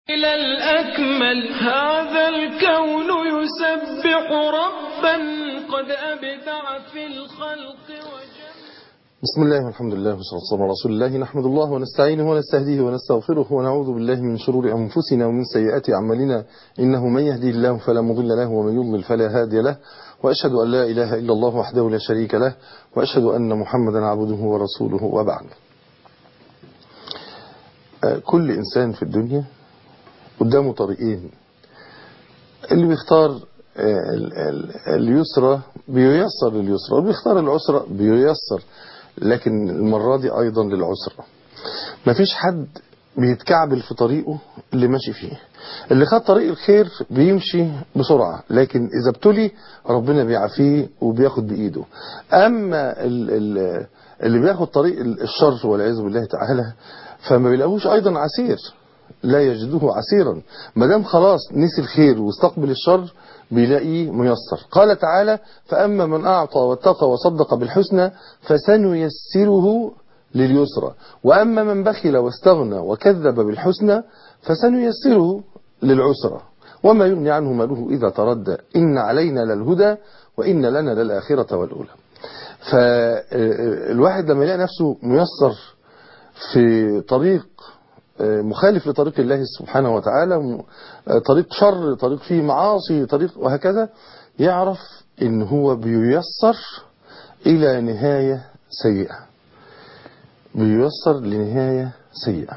إلى الأكمل هذا الكون يسبح ربا قد أبدع في الخلق وجل بسم الله والحمد لله والصلاة والسلام على رسول الله نحمد الله ونستعينه ونستهديه ونستغفره ونعوذ بالله من شرور أنفسنا ومن سيئات أعمالنا إنه من يهدي الله فلا مضل له ومن يضلل فلا هادي له وأشهد أن لا إله إلا الله وحده لا شريك له وأشهد أن محمدا عبده ورسوله وبعد كل إنسان في الدنيا قدامه طريقين اللي بيختار اليسرى بييسر لليسرى واللي بيختار العسرى بييسر لكن المرة دي أيضا للعسرى مفيش حد بيتكعبل في طريقه اللي ماشي فيه اللي خد طريق الخير بيمشي بسرعة لكن إذا ابتلي ربنا بيعافيه وبياخد بإيده أما اللي بياخد طريق الشر والعياذ بالله تعالى فما بيلاقوش أيضا عسير لا يجده عسيرا ما دام خلاص نسي الخير واستقبل الشر بيلاقيه ميسر قال تعالى فأما من أعطى واتقى وصدق بالحسنى فسنيسره لليسرى وأما من بخل واستغنى وكذب بالحسنى فسنيسره للعسرى وما يغني عنه ماله إذا تردى إن علينا للهدى وإن لنا للآخرة والأولى فالواحد لما يلاقي نفسه ميسر في طريق مخالف لطريق الله سبحانه وتعالى طريق شر طريق فيه معاصي طريق وهكذا يعرف ان هو بييسر الى نهاية سيئة بييسر لنهاية سيئة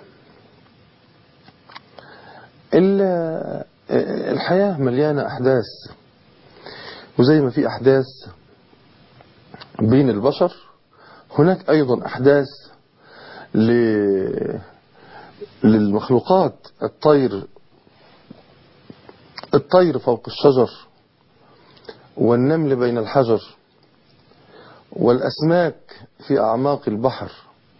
الحياة مليانة احداث وزي ما في احداث بين البشر هناك ايضا احداث ل للمخلوقات الطير الطير فوق الشجر والنمل بين الحجر والأسماك في أعماق البحر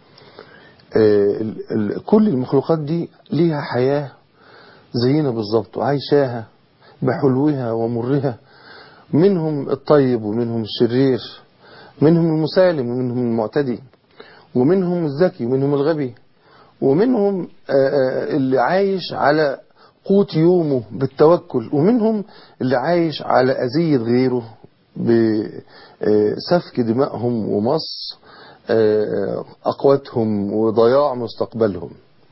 كل المخلوقات دي ليها حياة زينا بالظبط وعايشاها بحلوها ومرها منهم الطيب ومنهم الشرير منهم المسالم ومنهم المعتدي ومنهم الذكي ومنهم الغبي ومنهم اللي عايش على قوت يومه بالتوكل ومنهم اللي عايش على أذية غيره بسفك دمائهم ومص أقواتهم وضياع مستقبلهم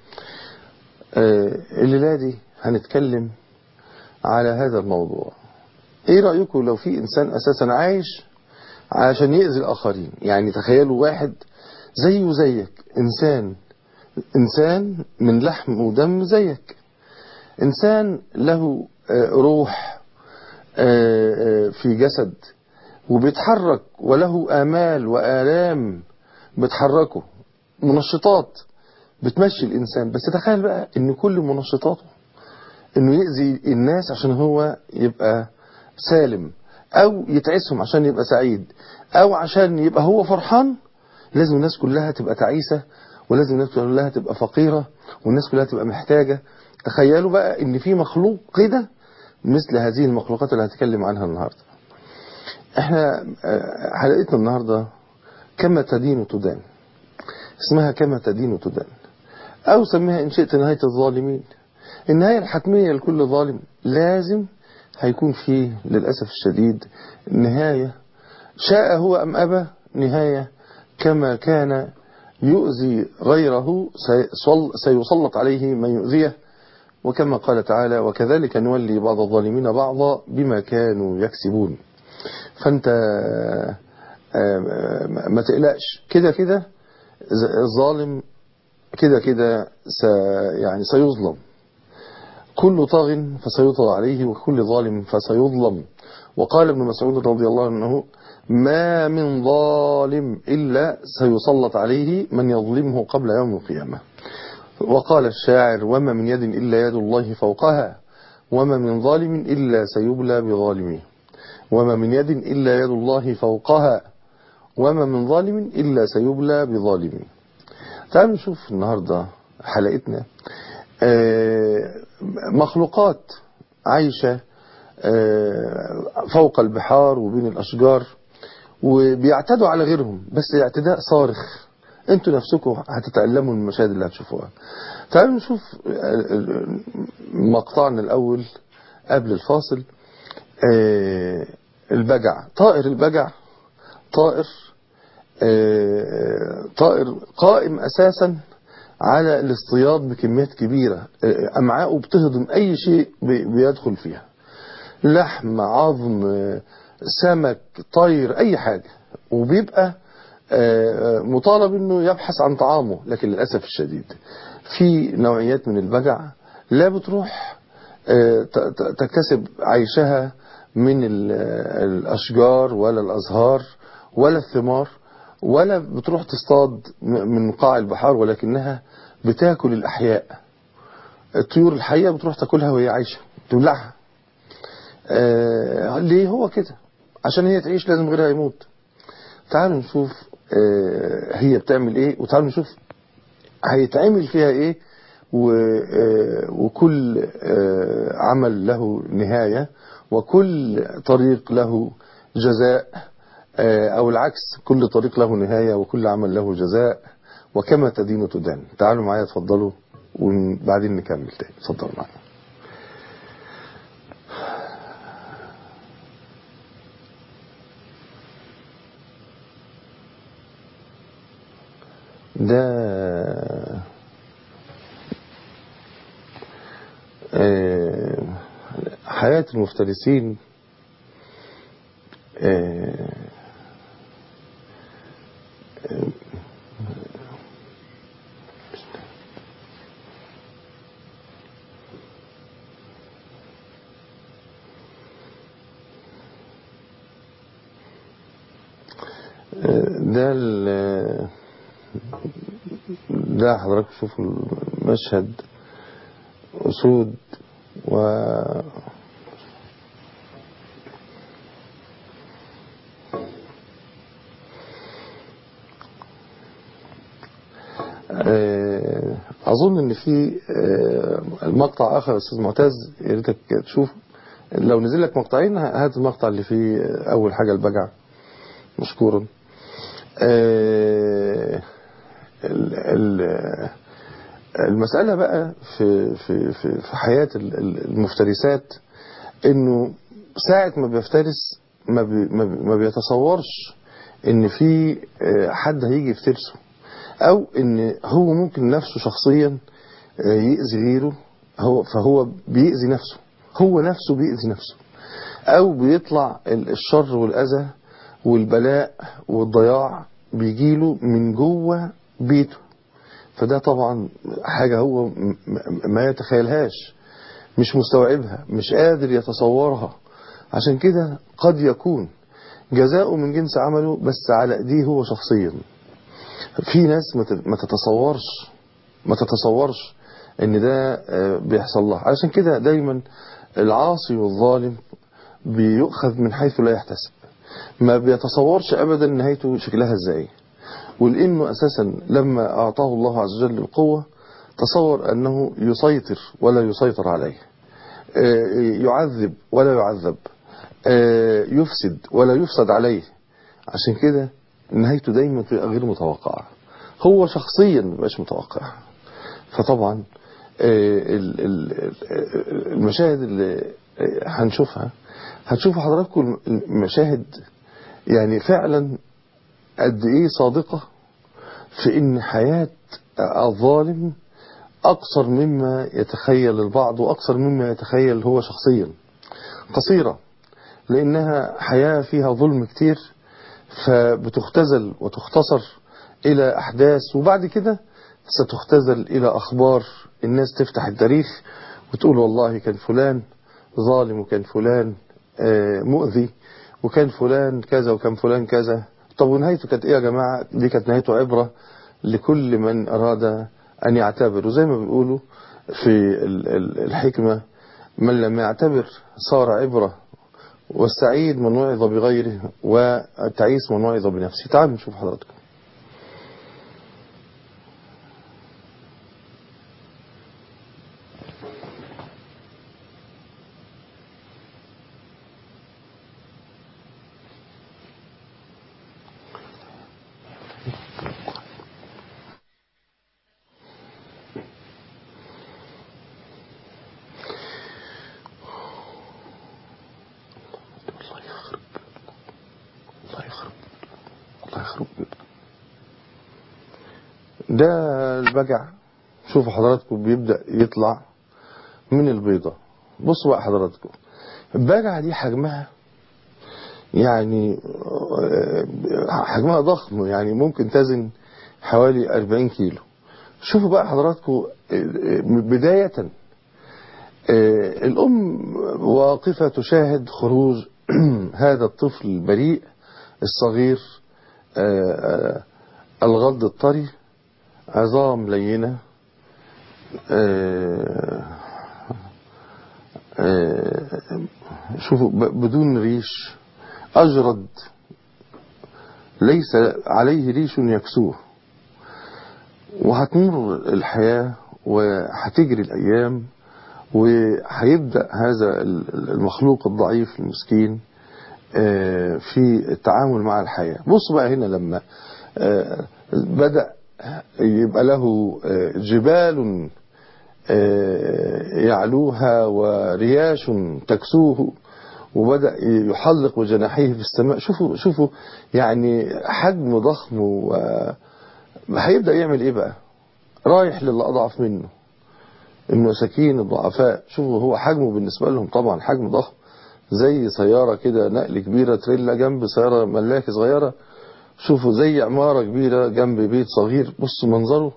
الليلة دي هنتكلم على هذا الموضوع ايه رأيكم لو في انسان اساسا عايش عشان يأذي الاخرين يعني تخيلوا واحد زيه زيك انسان إنسان من لحم ودم زيك إنسان له روح في جسد وبيتحرك وله آمال وآلام بتحركه منشطات بتمشي الإنسان بس تخيل بقى إن كل منشطاته إنه يأذي الناس عشان هو يبقى سالم أو يتعسهم عشان يبقى سعيد أو عشان يبقى هو فرحان لازم الناس كلها تبقى تعيسة ولازم الناس كلها تبقى فقيرة والناس كلها تبقى محتاجة تخيلوا بقى ان في مخلوق كده مثل هذه المخلوقات اللي هتكلم عنها النهاردة احنا حلقتنا النهاردة كما تدين تدان اسمها كما تدين تدان او سميها ان شئت نهاية الظالمين النهاية الحتمية لكل ظالم لازم هيكون فيه للأسف الشديد نهاية شاء هو أم أبى نهاية كما كان يؤذي غيره سيسلط عليه من يؤذيه وكما قال تعالى وكذلك نولي بعض الظالمين بعضا بما كانوا يكسبون فانت ما تقلقش كده كده الظالم كده كده يعني سيظلم كل طاغ فسيطغى عليه وكل ظالم فسيظلم وقال ابن مسعود رضي الله عنه ما من ظالم إلا سيسلط عليه من يظلمه قبل يوم القيامة وقال الشاعر وما من يد إلا يد الله فوقها وما من ظالم إلا سيبلى بظالمه وما من يد إلا يد الله فوقها وما من ظالم إلا سيبلى بظالمه تعالوا نشوف النهاردة حلقتنا مخلوقات عايشة فوق البحار وبين الأشجار وبيعتدوا على غيرهم بس اعتداء صارخ انتوا نفسكم هتتألموا من المشاهد اللي هتشوفوها تعالوا نشوف مقطعنا الأول قبل الفاصل آه، البجع طائر البجع طائر آه، طائر قائم أساسا على الاصطياد بكميات كبيرة آه، أمعاءه بتهضم أي شيء بي- بيدخل فيها لحم عظم آه، سمك طير أي حاجة وبيبقى آه، مطالب انه يبحث عن طعامه لكن للأسف الشديد في نوعيات من البجع لا بتروح آه، ت- ت- تكتسب عيشها من ال- الأشجار ولا الأزهار ولا الثمار ولا بتروح تصطاد م- من قاع البحار ولكنها بتاكل الأحياء الطيور الحية بتروح تاكلها وهي عايشة تبلعها آه ليه هو كده عشان هي تعيش لازم غيرها يموت تعالوا نشوف آه هي بتعمل ايه وتعالوا نشوف هيتعمل فيها ايه و- آه، وكل آه، عمل له نهاية وكل طريق له جزاء آه، او العكس كل طريق له نهاية وكل عمل له جزاء وكما تدين تدان تعالوا معايا اتفضلوا وبعدين نكمل تاني اتفضلوا معايا ده آه، حياة المفترسين آه، ده ال- ده حضرتك شوفوا المشهد أسود و آه، أظن إن في آه، المقطع آخر يا أستاذ معتز يا ريتك تشوف لو نزل لك مقطعين هات المقطع اللي فيه أول حاجة البجع مشكورا آه، ال- ال- المسألة بقى في في في في حياة ال- ال- المفترسات إنه ساعة ما بيفترس ما بي ما بي- ما بيتصورش إن في آه، حد هيجي يفترسه أو إن هو ممكن نفسه شخصيا آه، يأذي غيره هو فهو بيأذي نفسه هو نفسه بيأذي نفسه أو بيطلع ال- الشر والأذى والبلاء والضياع بيجيله من جوه بيته فده طبعا حاجة هو م- م- ما يتخيلهاش مش مستوعبها مش قادر يتصورها عشان كده قد يكون جزاؤه من جنس عمله بس على ايديه هو شخصيا في ناس ما تت- ما تتصورش ما تتصورش ان ده آه، بيحصل لها عشان كده دايما العاصي والظالم بيؤخذ من حيث لا يحتسب ما بيتصورش ابدا نهايته شكلها ازاي ولانه اساسا لما اعطاه الله عز وجل القوه تصور انه يسيطر ولا يسيطر عليه آه، يعذب ولا يعذب آه، يفسد ولا يفسد عليه عشان كده نهايته دايما بتبقى غير متوقعه هو شخصيا مبقاش متوقع فطبعا آه، ال- ال- ال- المشاهد اللي آه، هنشوفها هتشوفوا حضراتكم المشاهد يعني فعلا قد ايه صادقة في ان حياة الظالم اقصر مما يتخيل البعض واقصر مما يتخيل هو شخصيا قصيرة لانها حياة فيها ظلم كتير فبتختزل وتختصر الى احداث وبعد كده ستختزل الى اخبار الناس تفتح التاريخ وتقول والله كان فلان ظالم وكان فلان آه، مؤذي وكان فلان كذا وكان فلان كذا طب ونهايته كانت ايه يا جماعة دي كانت نهايته عبرة لكل من اراد ان يعتبر وزي ما بيقولوا في ال- ال- الحكمة من لم يعتبر صار عبرة والسعيد من وعظ بغيره والتعيس من وعظ بنفسه تعالوا نشوف حضراتكم ده البجع شوفوا حضراتكم بيبدأ يطلع من البيضة بصوا بقى حضراتكم البجعة دي حجمها يعني حجمها ضخم يعني ممكن تزن حوالي 40 كيلو شوفوا بقى حضراتكم بداية الأم واقفة تشاهد خروج هذا الطفل البريء الصغير الغض الطري عظام لينة شوفوا بدون ريش أجرد ليس عليه ريش يكسوه وهتمر الحياة وهتجري الأيام وهيبدأ هذا المخلوق الضعيف المسكين في التعامل مع الحياة بص بقى هنا لما بدأ يبقى له جبال يعلوها ورياش تكسوه وبدأ يحلق بجناحيه في السماء شوفوا شوفوا يعني حجم ضخم و هيبدأ يعمل ايه بقى رايح للي أضعف منه المساكين الضعفاء شوفوا هو حجمه بالنسبة لهم طبعا حجم ضخم زي سيارة كده نقل كبيرة تريلا جنب سيارة ملاكي صغيرة شوفوا زي عمارة كبيرة جنب بيت صغير بصوا منظره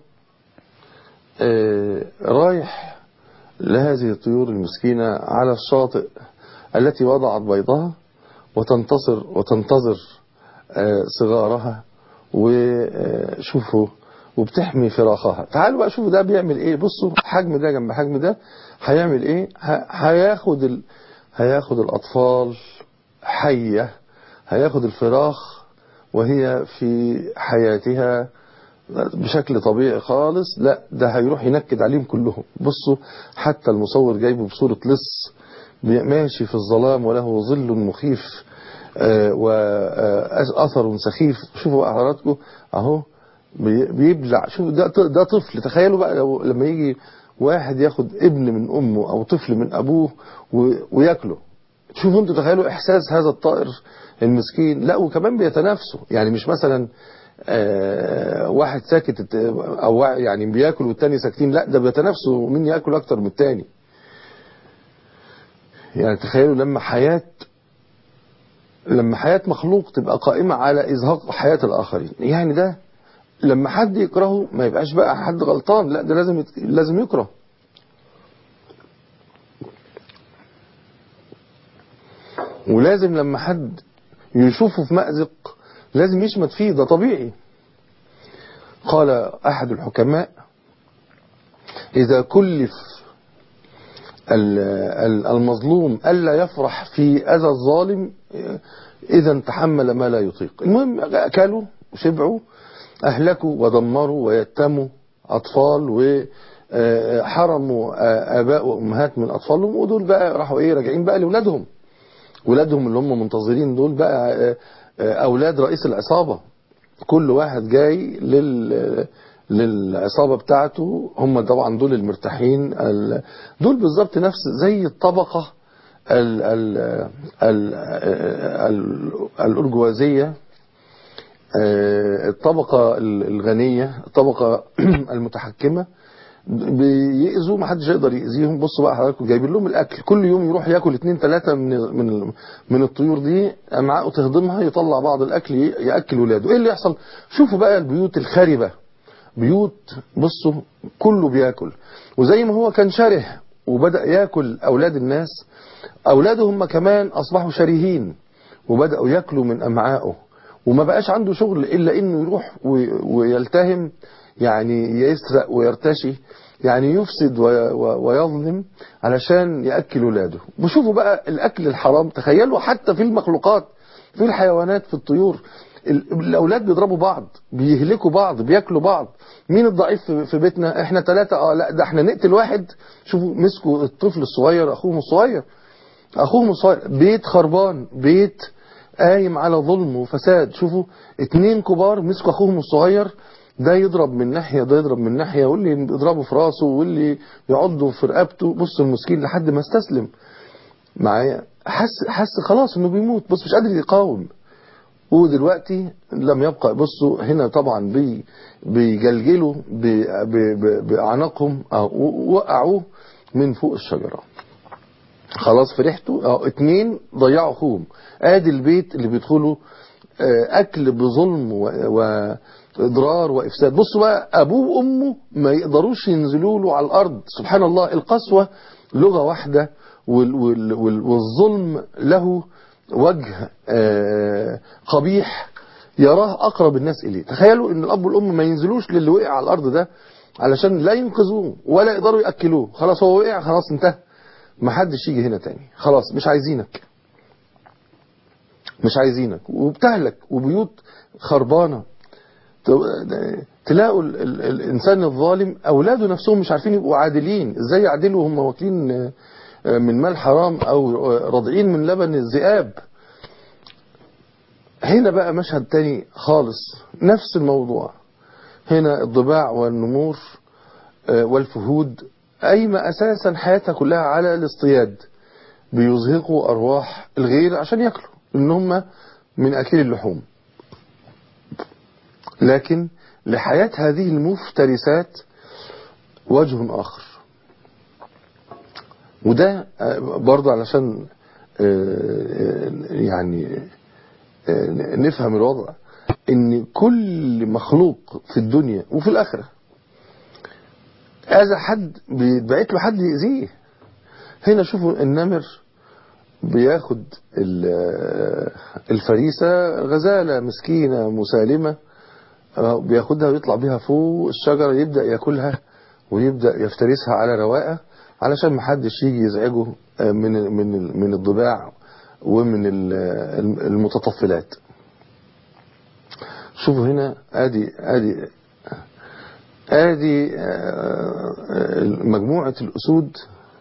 آه رايح لهذه الطيور المسكينة على الشاطئ التي وضعت بيضها وتنتصر وتنتظر آه صغارها وشوفوا وبتحمي فراخها تعالوا بقى شوفوا ده بيعمل ايه بصوا حجم ده جنب حجم ده هيعمل ايه هياخد ال... هياخد الاطفال حية هياخد الفراخ وهي في حياتها بشكل طبيعي خالص لا ده هيروح ينكد عليهم كلهم بصوا حتى المصور جايبه بصورة لص ماشي في الظلام وله ظل مخيف وأثر سخيف شوفوا بقى حضراتكم اهو بيبلع شوفوا ده ده طفل تخيلوا بقى لو لما يجي واحد ياخد ابن من امه او طفل من ابوه وياكله شوفوا انتوا تخيلوا احساس هذا الطائر المسكين لا وكمان بيتنافسوا يعني مش مثلا آه واحد ساكت او يعني بياكل والتاني ساكتين لا ده بيتنافسوا مين ياكل اكتر من التاني يعني تخيلوا لما حياة لما حياة مخلوق تبقى قائمة على إزهاق حياة الآخرين يعني ده لما حد يكرهه ما يبقاش بقى حد غلطان لا ده لازم يت... لازم يكره ولازم لما حد يشوفه في مأزق لازم يشمت فيه ده طبيعي قال أحد الحكماء إذا كلف المظلوم ألا يفرح في أذى الظالم إذا تحمل ما لا يطيق المهم أكلوا وشبعوا أهلكوا ودمروا ويتموا أطفال وحرموا آباء وأمهات من أطفالهم ودول بقى راحوا إيه راجعين بقى لأولادهم ولادهم اللي هم منتظرين دول بقى أولاد رئيس العصابة كل واحد جاي لل للعصابة بتاعته هم طبعا دول المرتاحين دول بالظبط نفس زي الطبقة ال ال ال ال الأرجوازية الطبقة الغنية الطبقة المتحكمة بيأذوا ما حدش يقدر يأذيهم بصوا بقى حضراتكم جايبين لهم الأكل كل يوم يروح ياكل اتنين ثلاثة من من من الطيور دي أمعاءه تهضمها يطلع بعض الأكل يأكل ولاده إيه اللي يحصل شوفوا بقى البيوت الخاربة بيوت بصوا كله بياكل وزي ما هو كان شره وبدأ ياكل أولاد الناس أولاده هم كمان أصبحوا شريهين وبدأوا ياكلوا من أمعائه وما بقاش عنده شغل إلا إنه يروح ويلتهم يعني يسرق ويرتشي يعني يفسد ويظلم علشان يأكل ولاده وشوفوا بقى الأكل الحرام تخيلوا حتى في المخلوقات في الحيوانات في الطيور الأولاد بيضربوا بعض بيهلكوا بعض بياكلوا بعض مين الضعيف في بيتنا احنا ثلاثة اه لا ده احنا نقتل واحد شوفوا مسكوا الطفل الصغير اخوهم الصغير اخوهم الصغير بيت خربان بيت قايم على ظلم وفساد شوفوا اتنين كبار مسكوا اخوهم الصغير ده يضرب من ناحية ده يضرب من ناحية واللي يضربه في راسه واللي يعضه في رقبته بص المسكين لحد ما استسلم معايا حس حس خلاص انه بيموت بص مش قادر يقاوم ودلوقتي لم يبقى بصوا هنا طبعا بي بيجلجلوا ب- ب- ب- بأعناقهم أو وقعوه من فوق الشجرة خلاص فرحتوا اه اتنين ضيعوا اخوهم ادي البيت اللي بيدخلوا آه، اكل بظلم و- واضرار وافساد بصوا بقى ابوه وامه ما يقدروش ينزلوا له على الارض سبحان الله القسوه لغه واحده وال- وال- وال- والظلم له وجه آه، قبيح يراه اقرب الناس اليه تخيلوا ان الاب والام ما ينزلوش للي وقع على الارض ده علشان لا ينقذوه ولا يقدروا ياكلوه خلاص هو وقع خلاص انتهى ما حدش يجي هنا تاني خلاص مش عايزينك مش عايزينك وبتهلك وبيوت خربانة ت- تلاقوا ال ال الإنسان الظالم أولاده نفسهم مش عارفين يبقوا عادلين إزاي يعدلوا هم واكلين آه، آه، من مال حرام أو آه، راضعين من لبن الذئاب هنا بقى مشهد تاني خالص نفس الموضوع هنا الضباع والنمور آه، والفهود قايمة أساسا حياتها كلها على الاصطياد بيزهقوا أرواح الغير عشان ياكلوا إن هم من أكل اللحوم لكن لحياة هذه المفترسات وجه آخر وده آه، برضه علشان آه، يعني آه، نفهم الوضع ان كل مخلوق في الدنيا وفي الآخرة اذى حد بيتبعت له حد يأذيه هنا شوفوا النمر بياخد ال- الفريسة غزالة مسكينة مسالمة آه، بياخدها ويطلع بيها فوق الشجرة يبدأ ياكلها ويبدأ يفترسها على رواقة علشان محدش يجي يزعجه آه، من من من الضباع ومن ال- المتطفلات شوفوا هنا ادي ادي ادي آه، آه، مجموعة الاسود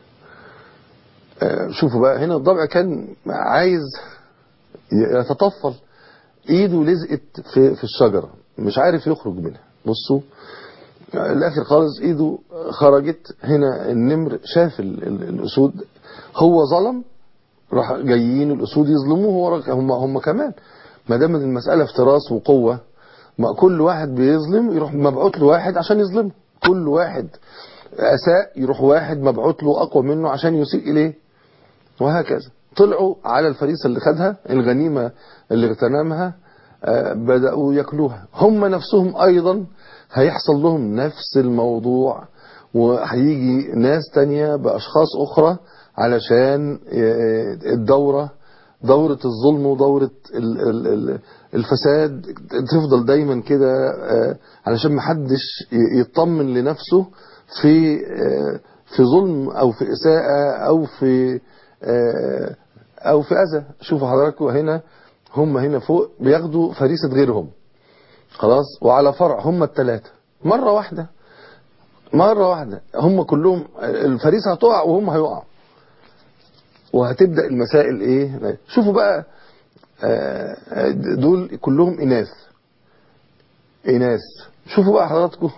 آه، شوفوا بقى هنا الضبع كان عايز يتطفل ايده لزقت في في الشجرة مش عارف يخرج منها بصوا الاخر خالص ايده خرجت هنا النمر شاف ال- ال- الاسود هو ظلم راح جايين الاسود يظلموه هو راح- هم هم كمان ما دام المساله افتراس وقوه ما كل واحد بيظلم يروح مبعوت له واحد عشان يظلمه كل واحد اساء يروح واحد مبعوت له اقوى منه عشان يسيء اليه وهكذا طلعوا على الفريسة اللي خدها الغنيمة اللي اغتنمها آه، بدأوا ياكلوها هم نفسهم أيضا هيحصل لهم نفس الموضوع وهيجي ناس تانية بأشخاص أخرى علشان آه، الدورة دورة الظلم ودورة ال- ال- ال- الفساد تفضل دايما كده آه، علشان محدش ي- يطمن لنفسه في آه، في ظلم أو في إساءة أو في آه، أو في أذى شوفوا حضراتكم هنا هم هنا فوق بياخدوا فريسة غيرهم خلاص وعلى فرع هم الثلاثة مرة واحدة مرة واحدة هم كلهم الفريسة هتقع وهم هيقعوا وهتبدأ المسائل ايه شوفوا بقى آه، دول كلهم إناث إناث شوفوا بقى حضراتكم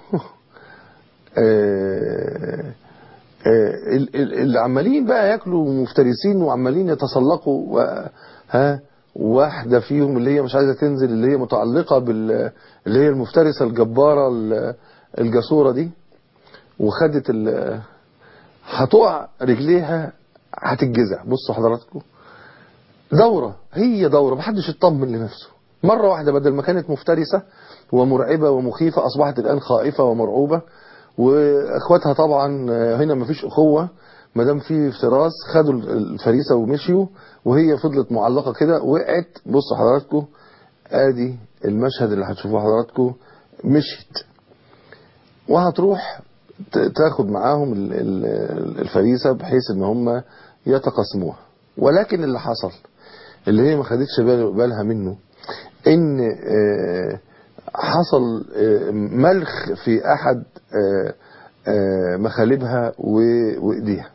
آه، آه، ال- ال- اللي عمالين بقى ياكلوا مفترسين وعمالين يتسلقوا و- ها واحدة فيهم اللي هي مش عايزة تنزل اللي هي متعلقة بال اللي هي المفترسة الجبارة ال- الجسورة دي وخدت ال هتقع رجليها هتتجزع بصوا حضراتكم دورة هي دورة محدش يطمن لنفسه مرة واحدة بدل ما كانت مفترسة ومرعبة ومخيفة أصبحت الآن خائفة ومرعوبة واخواتها طبعا هنا مفيش اخوة ما دام في افتراس خدوا الفريسة ومشيوا وهي فضلت معلقة كده وقعت بصوا حضراتكم ادي المشهد اللي هتشوفوه حضراتكم مشيت وهتروح ت- تاخد معاهم ال- ال- الفريسة بحيث ان هم يتقاسموها ولكن اللي حصل اللي هي ما خدتش بال- بالها منه ان آه، حصل آه، ملخ في احد آه، آه، مخالبها و- وايديها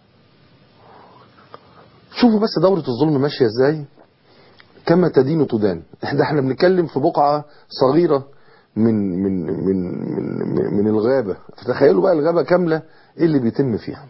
شوفوا بس دورة الظلم ماشية ازاي كما تدين تدان احنا احنا بنتكلم في بقعة صغيرة من من من من, من الغابة فتخيلوا بقى الغابة كاملة ايه اللي بيتم فيها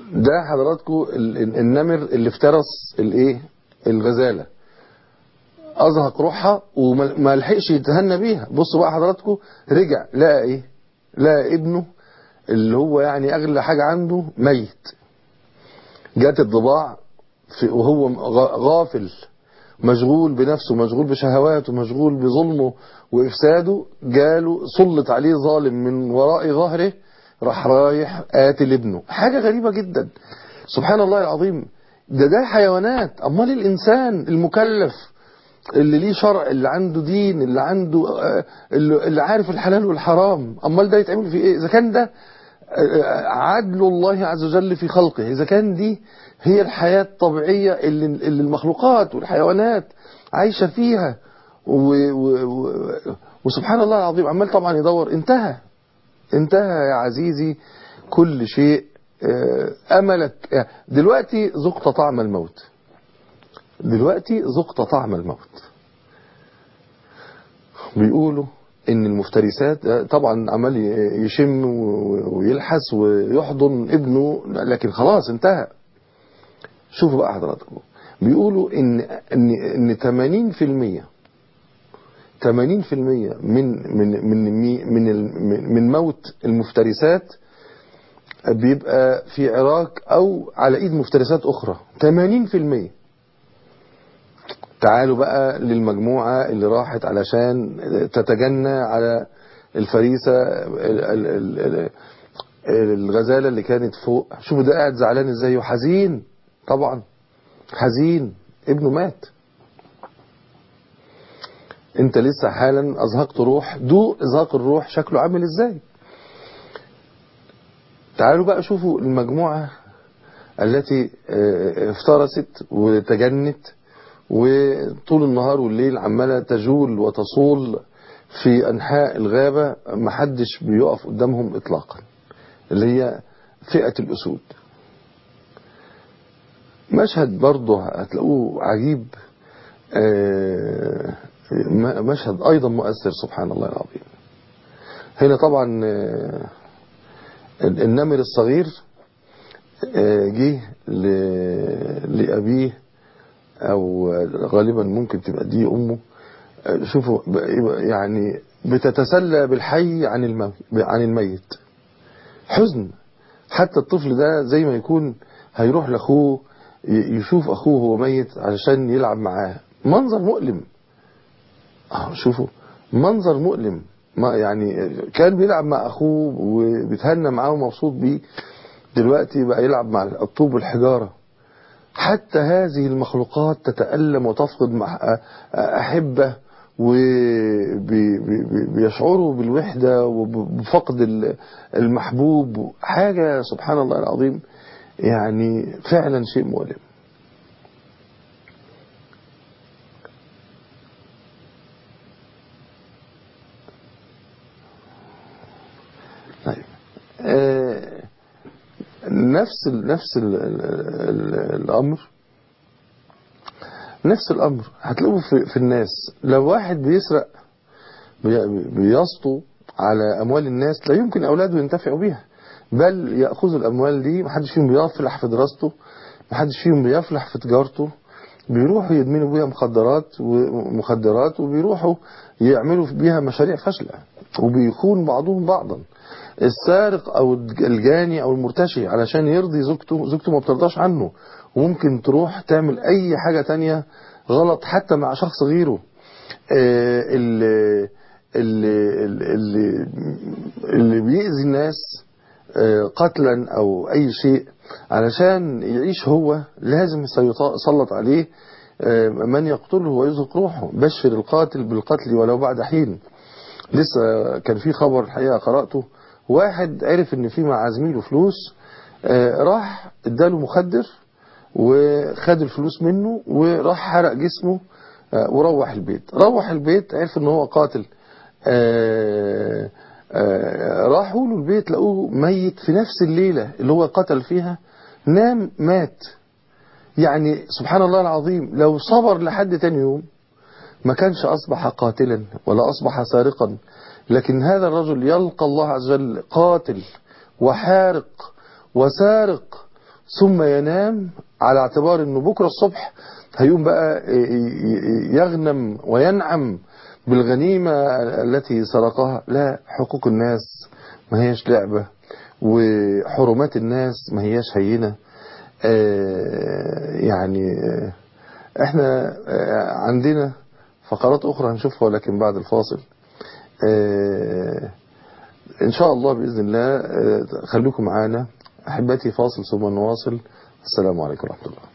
ده حضراتكم ال- ال- النمر اللي افترس الايه الغزاله ازهق روحها وما ما لحقش يتهنى بيها بصوا بقى حضراتكم رجع لقى ايه لقى ابنه اللي هو يعني اغلى حاجه عنده ميت جات الضباع في وهو غ- غافل مشغول بنفسه مشغول بشهواته مشغول بظلمه وإفساده جاله سلط عليه ظالم من وراء ظهره راح رايح قاتل ابنه حاجة غريبة جدا سبحان الله العظيم ده ده حيوانات أمال الإنسان المكلف اللي ليه شرع اللي عنده دين اللي عنده آه، اللي اللي عارف الحلال والحرام أمال ده يتعمل فيه إيه إذا كان ده عدل الله عز وجل في خلقه إذا كان دي هي الحياة الطبيعية اللي, اللي المخلوقات والحيوانات عايشة فيها و و و وسبحان الله العظيم عمال طبعا يدور انتهى انتهى يا عزيزي كل شيء آه، أملك آه، دلوقتي ذقت طعم الموت دلوقتي ذقت طعم الموت بيقولوا ان المفترسات طبعا عمال يشم ويلحس ويحضن ابنه لكن خلاص انتهى شوفوا بقى حضراتكم بيقولوا ان ان ان 80% 80% من من من من من, من موت المفترسات بيبقى في عراك او على ايد مفترسات اخرى 80% تعالوا بقى للمجموعة اللي راحت علشان تتجنى على الفريسة ال- ال- ال- ال- الغزالة اللي كانت فوق شوفوا ده قاعد زعلان ازاي وحزين طبعا حزين ابنه مات انت لسه حالا ازهقت روح دوق ازهاق الروح شكله عامل ازاي تعالوا بقى شوفوا المجموعة التي اه، افترست وتجنت وطول النهار والليل عمالة تجول وتصول في أنحاء الغابة محدش بيقف قدامهم إطلاقا اللي هي فئة الأسود مشهد برضه هتلاقوه عجيب آه، م- مشهد أيضا مؤثر سبحان الله العظيم هنا طبعا آه، النمر الصغير آه، جه ل- لأبيه او غالبا ممكن تبقى دي امه شوفوا يعني بتتسلى بالحي عن الميت عن الميت حزن حتى الطفل ده زي ما يكون هيروح لاخوه ي- يشوف اخوه وهو ميت علشان يلعب معاه منظر مؤلم اه شوفوا منظر مؤلم ما يعني كان بيلعب مع اخوه وبيتهنى معاه ومبسوط بيه دلوقتي بقى يلعب مع الطوب والحجاره حتى هذه المخلوقات تتألم وتفقد مع أحبة وبيشعروا بالوحدة وبفقد ال- المحبوب حاجة سبحان الله العظيم يعني فعلا شيء مؤلم طيب آه، نفس ال نفس ال ال ال الامر نفس الامر هتلاقوه في, في الناس لو واحد بيسرق بي- بيسطو على اموال الناس لا يمكن اولاده ينتفعوا بيها بل ياخذوا الاموال دي محدش فيهم بيفلح في دراسته محدش فيهم بيفلح في تجارته بيروحوا يدمنوا بيها مخدرات ومخدرات وبيروحوا يعملوا بيها مشاريع فاشله وبيخون بعضهم بعضا السارق او الجاني او المرتشي علشان يرضي زوجته زوجته ما بترضاش عنه وممكن تروح تعمل اي حاجة تانية غلط حتى مع شخص غيره آه، اللي, اللي, اللي, اللي بيأذي الناس آه، قتلا او اي شيء علشان يعيش هو لازم سيسلط عليه آه، من يقتله ويزهق روحه بشر القاتل بالقتل ولو بعد حين لسه كان في خبر الحقيقة قرأته واحد عرف ان في مع زميله فلوس آه، راح اداله مخدر وخد الفلوس منه وراح حرق جسمه آه، وروح البيت روح البيت عرف ان هو قاتل آه، آه، راحوا له البيت لقوه ميت في نفس الليلة اللي هو قتل فيها نام مات يعني سبحان الله العظيم لو صبر لحد تاني يوم ما كانش أصبح قاتلا ولا أصبح سارقا لكن هذا الرجل يلقى الله عز وجل قاتل وحارق وسارق ثم ينام على اعتبار انه بكرة الصبح هيقوم بقى يغنم وينعم بالغنيمة التي سرقها لا حقوق الناس ما هيش لعبة وحرمات الناس ما هيش هينة يعني احنا عندنا فقرات اخرى هنشوفها ولكن بعد الفاصل ان شاء الله باذن الله خليكم معانا احبتي فاصل ثم نواصل السلام عليكم ورحمه الله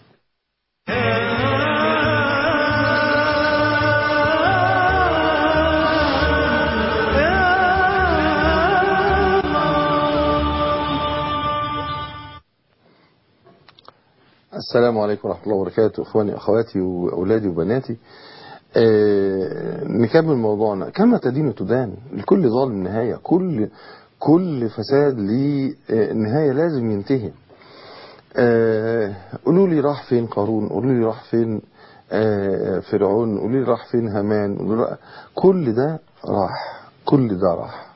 السلام عليكم ورحمة الله وبركاته اخواني اخواتي واولادي وبناتي آه نكمل موضوعنا كما تدين تدان لكل ظالم نهاية كل كل فساد ليه نهاية لازم ينتهي آه قولوا لي راح فين قارون قولوا لي راح فين آه فرعون قولوا لي راح فين هامان كل ده راح كل ده راح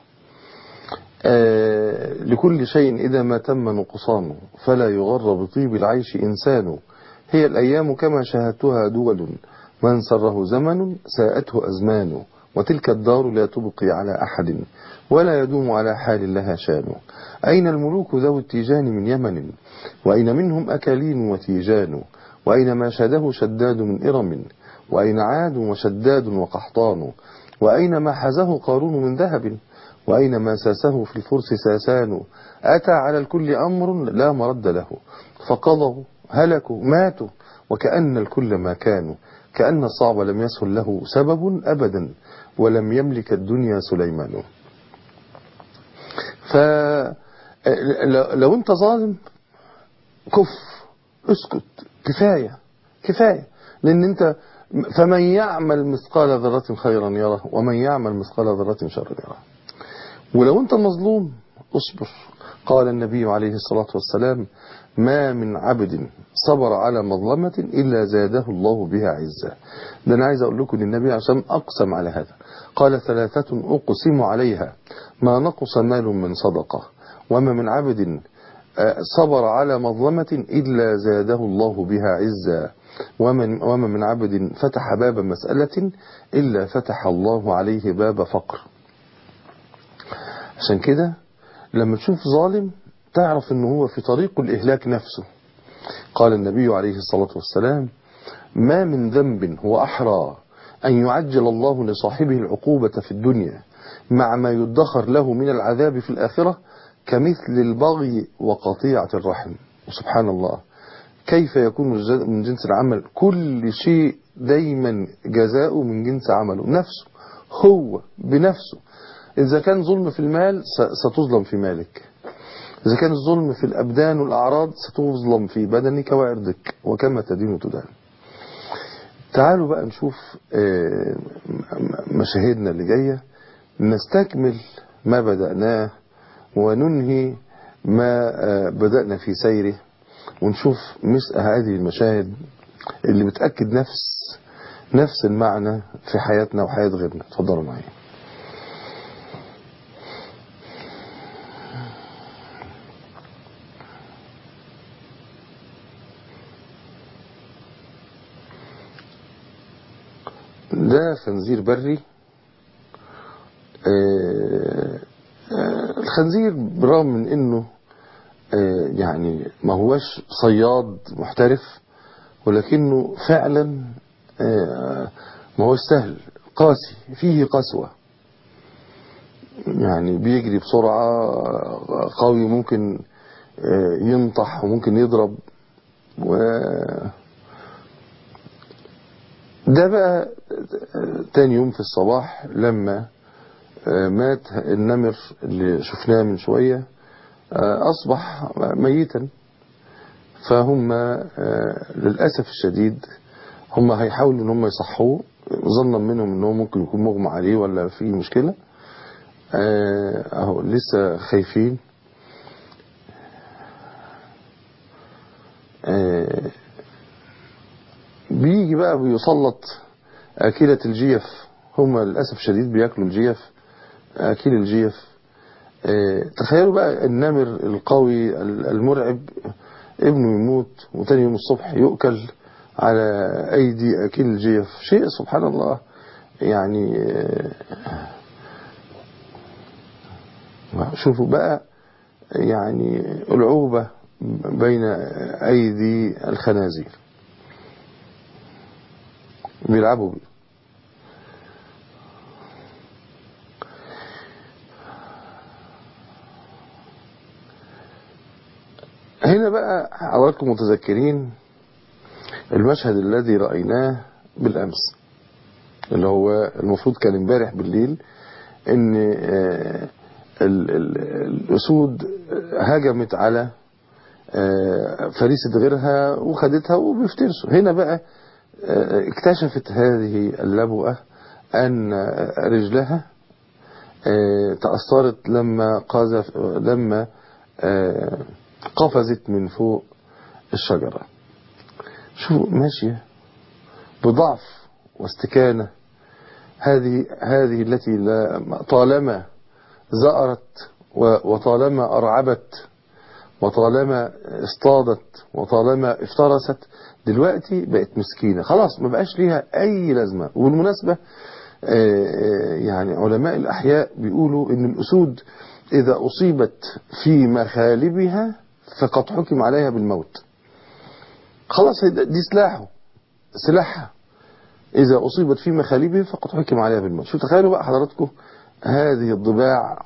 آه لكل شيء إذا ما تم نقصانه فلا يغر بطيب العيش إنسان هي الأيام كما شاهدتها دول من سره زمن ساءته أزمان وتلك الدار لا تبقي على أحد ولا يدوم على حال لها شان أين الملوك ذو التيجان من يمن وأين منهم أكالين وتيجان وأين ما شاده شداد من إرم وأين عاد وشداد وقحطان وأين ما حزه قارون من ذهب وأين ما ساسه في الفرس ساسان أتى على الكل أمر لا مرد له فقضوا هلكوا ماتوا وكأن الكل ما كانوا كأن الصعب لم يسهل له سبب أبدا ولم يملك الدنيا سليمان فلو انت ظالم كف اسكت كفاية كفاية لأن انت فمن يعمل مثقال ذرة خيرا يره ومن يعمل مثقال ذرة شرا يره ولو انت مظلوم اصبر قال النبي عليه الصلاة والسلام ما من عبد صبر على مظلمة إلا زاده الله بها عزة ده أنا عايز أقول لكم للنبي عشان أقسم على هذا قال ثلاثة أقسم عليها ما نقص مال من صدقة وما من عبد صبر على مظلمة إلا زاده الله بها عزة ومن, وما من عبد فتح باب مسألة إلا فتح الله عليه باب فقر عشان كده لما تشوف ظالم تعرف انه هو في طريق الإهلاك نفسه قال النبي عليه الصلاة والسلام ما من ذنب هو أحرى أن يعجل الله لصاحبه العقوبة في الدنيا مع ما يدخر له من العذاب في الآخرة كمثل البغي وقطيعة الرحم وسبحان الله كيف يكون من جنس العمل كل شيء دايما جزاؤه من جنس عمله نفسه هو بنفسه إذا كان ظلم في المال ستظلم في مالك إذا كان الظلم في الأبدان والأعراض ستظلم في بدنك وعرضك وكما تدين تدان تعالوا بقى نشوف مشاهدنا اللي جاية نستكمل ما بدأناه وننهي ما بدأنا في سيره ونشوف مثل هذه المشاهد اللي بتأكد نفس نفس المعنى في حياتنا وحياة غيرنا اتفضلوا معايا ده خنزير بري آه آه الخنزير بالرغم من انه آه يعني ما هوش صياد محترف ولكنه فعلا ما هوش سهل قاسي فيه قسوة يعني بيجري بسرعة قوي ممكن ينطح وممكن يضرب و ده بقى تاني يوم في الصباح لما مات النمر اللي شفناه من شوية أصبح ميتا فهم للأسف الشديد هم هيحاولوا ان هم يصحوه ظنا منهم ان هو ممكن يكون مغمى عليه ولا في مشكلة اهو لسه خايفين بيجي بقى بيسلط أكلة الجيف هم للأسف الشديد بياكلوا الجيف أكل الجيف تخيلوا بقى النمر القوي المرعب ابنه يموت وتاني يوم الصبح يؤكل على أيدي أكل الجيف شيء سبحان الله يعني شوفوا بقى يعني العوبة بين أيدي الخنازير بيلعبوا بيه هنا بقى حضراتكم متذكرين المشهد الذي رأيناه بالأمس اللي هو المفروض كان امبارح بالليل ان ال ال الأسود هجمت على فريسة غيرها وخدتها وبيفترسوا هنا بقى اكتشفت هذه اللبؤة أن رجلها تأثرت لما قذف لما قفزت من فوق الشجرة شو ماشية بضعف واستكانة هذه هذه التي طالما زأرت وطالما أرعبت وطالما اصطادت وطالما افترست دلوقتي بقت مسكينة خلاص ما بقاش ليها أي لازمة وبالمناسبة يعني علماء الأحياء بيقولوا إن الأسود إذا أصيبت في مخالبها فقد حكم عليها بالموت خلاص دي سلاحه سلاحها إذا أصيبت في مخالبه فقد حكم عليها بالموت شو تخيلوا بقى حضراتكم هذه الضباع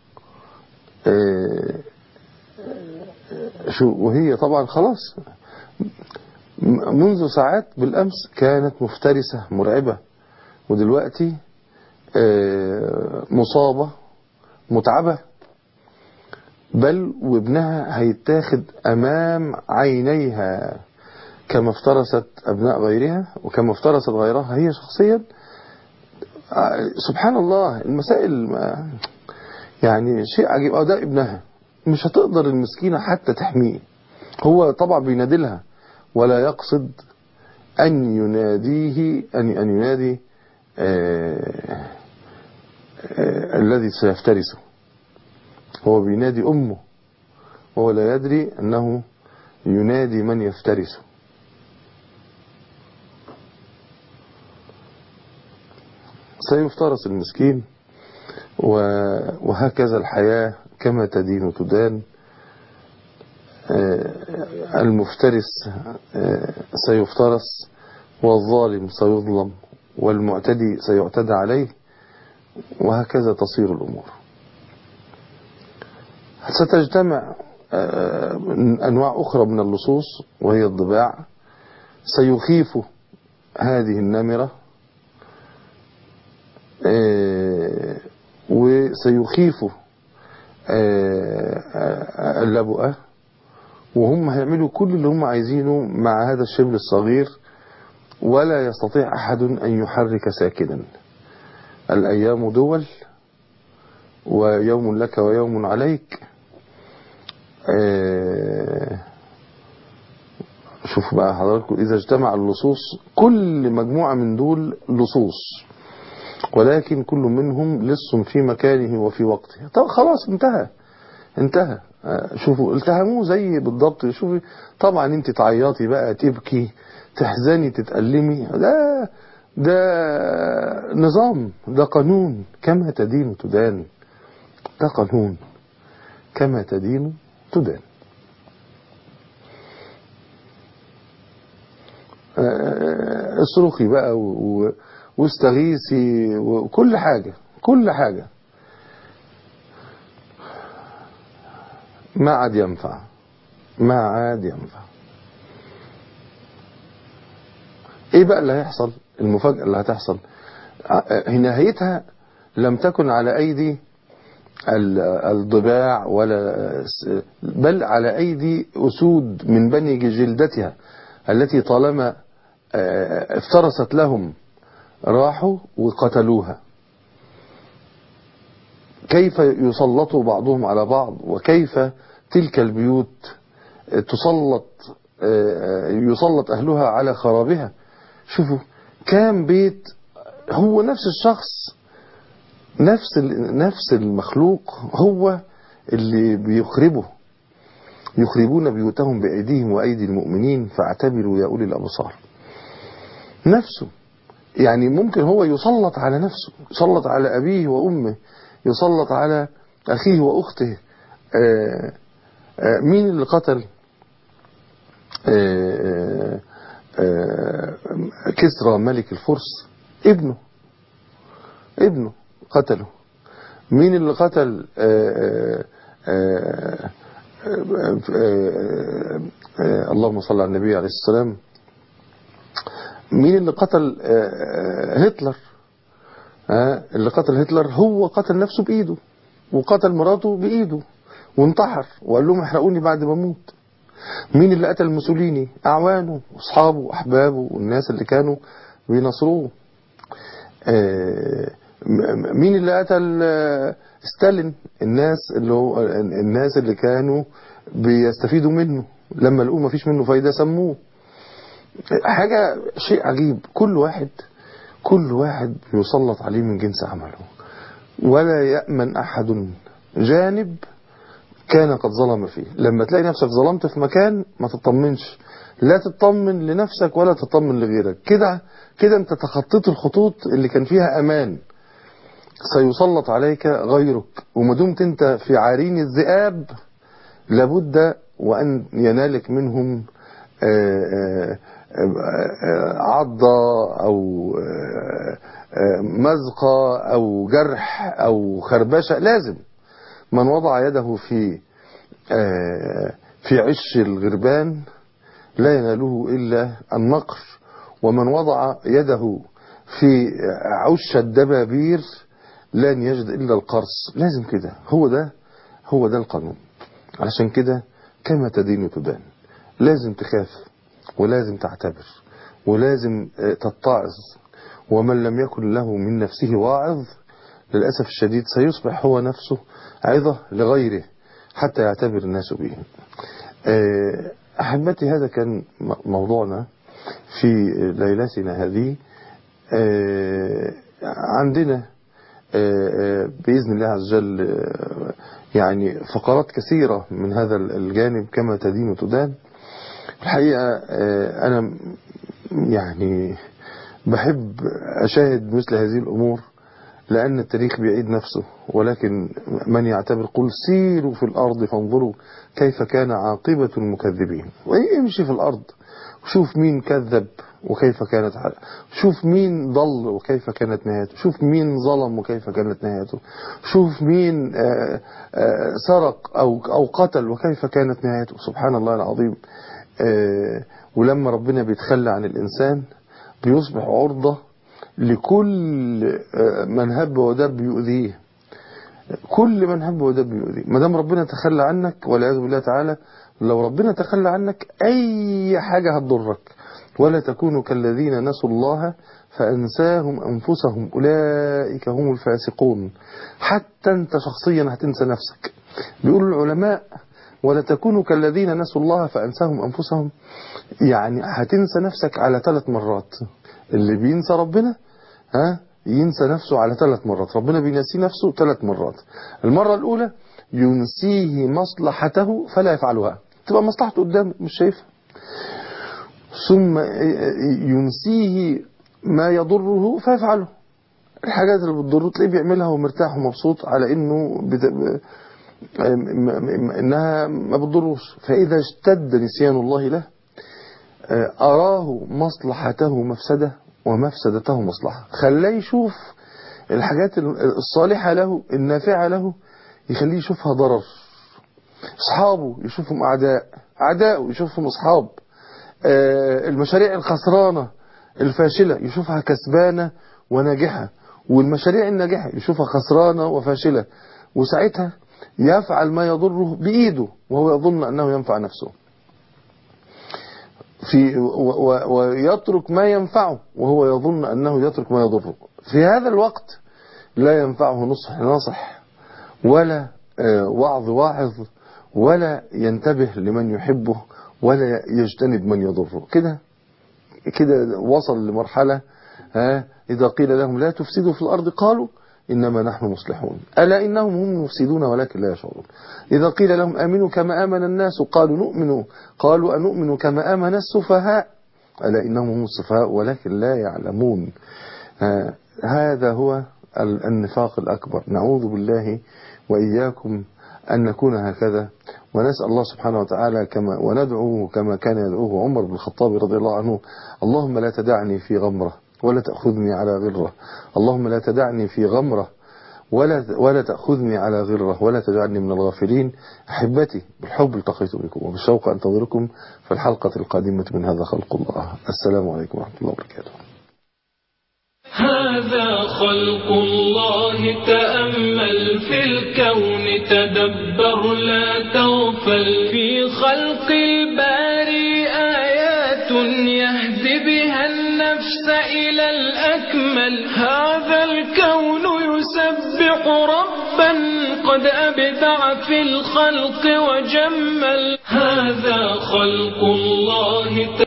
شو وهي طبعا خلاص منذ ساعات بالأمس كانت مفترسة مرعبة ودلوقتي مصابة متعبة بل وابنها هيتاخد أمام عينيها كما افترست أبناء غيرها وكما افترست غيرها هي شخصيا سبحان الله المسائل يعني شيء عجيب أو ده ابنها مش هتقدر المسكينة حتى تحميه هو طبعا بينادلها ولا يقصد أن يناديه أن أن ينادي آه آه الذي سيفترسه هو بينادي أمه وهو لا يدري أنه ينادي من يفترسه سيفترس المسكين وهكذا الحياة كما تدين تدان المفترس سيفترس والظالم سيظلم والمعتدي سيعتدى عليه وهكذا تصير الأمور ستجتمع أنواع أخرى من اللصوص وهي الضباع سيخيف هذه النمرة وسيخيف اللبؤة وهم هيعملوا كل اللي هم عايزينه مع هذا الشبل الصغير ولا يستطيع أحد أن يحرك ساكنا الأيام دول ويوم لك ويوم عليك شوف بقى حضراتكم إذا اجتمع اللصوص كل مجموعة من دول لصوص ولكن كل منهم لص في مكانه وفي وقته طب خلاص انتهى انتهى شوفوا التهموه زي بالضبط شوفي طبعا انت تعيطي بقى تبكي تحزني تتألمي ده ده نظام ده قانون كما تدين تدان ده قانون كما تدين تدان اصرخي بقى و... واستغيثي وكل حاجة كل حاجة ما عاد ينفع ما عاد ينفع ايه بقى اللي هيحصل المفاجأة اللي هتحصل نهايتها لم تكن على ايدي الضباع ولا بل على ايدي اسود من بني جلدتها التي طالما افترست لهم راحوا وقتلوها كيف يسلط بعضهم على بعض وكيف تلك البيوت تسلط يسلط أهلها على خرابها شوفوا كام بيت هو نفس الشخص نفس نفس المخلوق هو اللي بيخربه يخربون بيوتهم بأيديهم وأيدي المؤمنين فاعتبروا يا أولي الأبصار نفسه يعني ممكن هو يسلط على نفسه يسلط على أبيه وأمه يسلط على أخيه وأخته آآ آآ مين اللي قتل آآ كسرى ملك الفرس ابنه ابنه قتله مين اللي قتل اللهم صل على النبي عليه السلام مين اللي قتل هتلر اللي قتل هتلر هو قتل نفسه بإيده وقتل مراته بإيده وانتحر وقال لهم احرقوني بعد ما اموت مين اللي قتل موسوليني اعوانه واصحابه واحبابه والناس اللي كانوا بينصروه مين اللي قتل ستالين الناس اللي هو الناس اللي كانوا بيستفيدوا منه لما لقوه ما فيش منه فايده سموه حاجه شيء عجيب كل واحد كل واحد يسلط عليه من جنس عمله ولا يأمن أحد جانب كان قد ظلم فيه لما تلاقي نفسك ظلمت في مكان ما تطمنش لا تطمن لنفسك ولا تطمن لغيرك كده كده انت تخطيت الخطوط اللي كان فيها امان سيسلط عليك غيرك وما دمت انت في عرين الذئاب لابد وان ينالك منهم عضة او مزقة او جرح او خربشة لازم من وضع يده في في عش الغربان لا يناله إلا النقر ومن وضع يده في عش الدبابير لن يجد إلا القرص لازم كده هو ده هو ده القانون علشان كده كما تدين تدان لازم تخاف ولازم تعتبر ولازم تتعظ ومن لم يكن له من نفسه واعظ للأسف الشديد سيصبح هو نفسه عظة لغيره حتى يعتبر الناس به أحبتي هذا كان موضوعنا في ليلتنا هذه عندنا بإذن الله عز وجل يعني فقرات كثيرة من هذا الجانب كما تدين وتدان الحقيقة أنا يعني بحب أشاهد مثل هذه الأمور لأن التاريخ بيعيد نفسه ولكن من يعتبر قل سيروا في الأرض فانظروا كيف كان عاقبة المكذبين ويمشي في الأرض شوف مين كذب وكيف كانت حالة شوف مين ضل وكيف كانت نهايته شوف مين ظلم وكيف كانت نهايته شوف مين آآ آآ سرق أو, أو قتل وكيف كانت نهايته سبحان الله العظيم ولما ربنا بيتخلى عن الإنسان بيصبح عرضة لكل من هب ودب يؤذيه كل من هب ودب يؤذيه ما دام ربنا تخلى عنك والعياذ بالله تعالى لو ربنا تخلى عنك أي حاجة هتضرك ولا تكونوا كالذين نسوا الله فأنساهم أنفسهم أولئك هم الفاسقون حتى أنت شخصيا هتنسى نفسك بيقول العلماء ولا تكونوا كالذين نسوا الله فأنساهم أنفسهم يعني هتنسى نفسك على ثلاث مرات اللي بينسى ربنا ها ينسى نفسه على ثلاث مرات ربنا بينسيه نفسه ثلاث مرات المرة الأولى ينسيه مصلحته فلا يفعلها تبقى مصلحته قدامه مش شايفها ثم ينسيه ما يضره فيفعله الحاجات اللي بتضره تلاقيه بيعملها ومرتاح ومبسوط على انه بت... انها ما بتضروش فاذا اشتد نسيان الله له اراه مصلحته مفسده ومفسدته مصلحه خلاه يشوف الحاجات الصالحه له النافعه له يخليه يشوفها ضرر اصحابه يشوفهم اعداء اعدائه يشوفهم اصحاب المشاريع الخسرانه الفاشله يشوفها كسبانه وناجحه والمشاريع الناجحه يشوفها خسرانه وفاشله وساعتها يفعل ما يضره بايده وهو يظن انه ينفع نفسه في ويترك ما ينفعه وهو يظن انه يترك ما يضره في هذا الوقت لا ينفعه نصح ناصح ولا وعظ واعظ ولا ينتبه لمن يحبه ولا يجتنب من يضره كده كده وصل لمرحلة ها إذا قيل لهم لا تفسدوا في الأرض قالوا إنما نحن مصلحون ألا إنهم هم المفسدون ولكن لا يشعرون إذا قيل لهم آمنوا كما آمن الناس قالوا نؤمن قالوا أنؤمن كما آمن السفهاء ألا إنهم هم السفهاء ولكن لا يعلمون آه هذا هو النفاق الأكبر نعوذ بالله وإياكم أن نكون هكذا ونسأل الله سبحانه وتعالى كما وندعوه كما كان يدعوه عمر بن الخطاب رضي الله عنه اللهم لا تدعني في غمرة ولا تأخذني على غرة اللهم لا تدعني في غمرة ولا ولا تأخذني على غرة ولا تجعلني من الغافلين أحبتي بالحب التقيت بكم وبالشوق أنتظركم في الحلقة القادمة من هذا خلق الله السلام عليكم ورحمة الله وبركاته هذا خلق الله تأمل في الكون تدبر لا تغفل في خلق الباري آيات يهدي بها النفس إلى الأكمل هذا الكون يسبح ربا قد أبدع في الخلق وجمل هذا خلق الله